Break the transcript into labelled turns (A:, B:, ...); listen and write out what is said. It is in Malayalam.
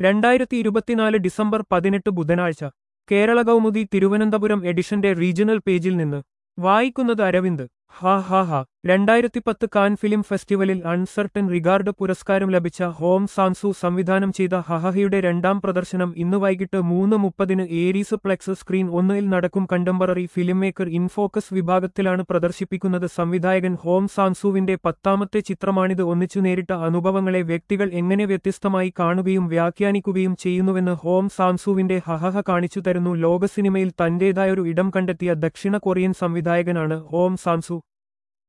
A: രണ്ടായിരത്തി ഇരുപത്തിനാല് ഡിസംബർ പതിനെട്ട് ബുധനാഴ്ച കേരള കൗമുദി തിരുവനന്തപുരം എഡിഷന്റെ റീജിയണൽ പേജിൽ നിന്ന് വായിക്കുന്നത് അരവിന്ദ് ഹാ ഹാ ഹാ രണ്ടായിരത്തി പത്ത് കാൻ ഫിലിം ഫെസ്റ്റിവലിൽ അൺസർട്ടൻ റിഗാർഡ് പുരസ്കാരം ലഭിച്ച ഹോം സാൻസു സംവിധാനം ചെയ്ത ഹഹഹയുടെ രണ്ടാം പ്രദർശനം ഇന്ന് വൈകിട്ട് മൂന്ന് മുപ്പതിന് ഏരീസ് പ്ലെക്സ് സ്ക്രീൻ ഒന്നിൽ നടക്കും കണ്ടംപററി ഫിലിം മേക്കർ ഇൻഫോക്കസ് വിഭാഗത്തിലാണ് പ്രദർശിപ്പിക്കുന്നത് സംവിധായകൻ ഹോം സാൻസുവിന്റെ പത്താമത്തെ ചിത്രമാണിത് ഒന്നിച്ചു നേരിട്ട അനുഭവങ്ങളെ വ്യക്തികൾ എങ്ങനെ വ്യത്യസ്തമായി കാണുകയും വ്യാഖ്യാനിക്കുകയും ചെയ്യുന്നുവെന്ന് ഹോം സാൻസുവിന്റെ ഹഹഹ കാണിച്ചു തരുന്നു ലോക സിനിമയിൽ തന്റേതായൊരു ഇടം കണ്ടെത്തിയ ദക്ഷിണ കൊറിയൻ സംവിധായകനാണ് ഹോം സാൻസു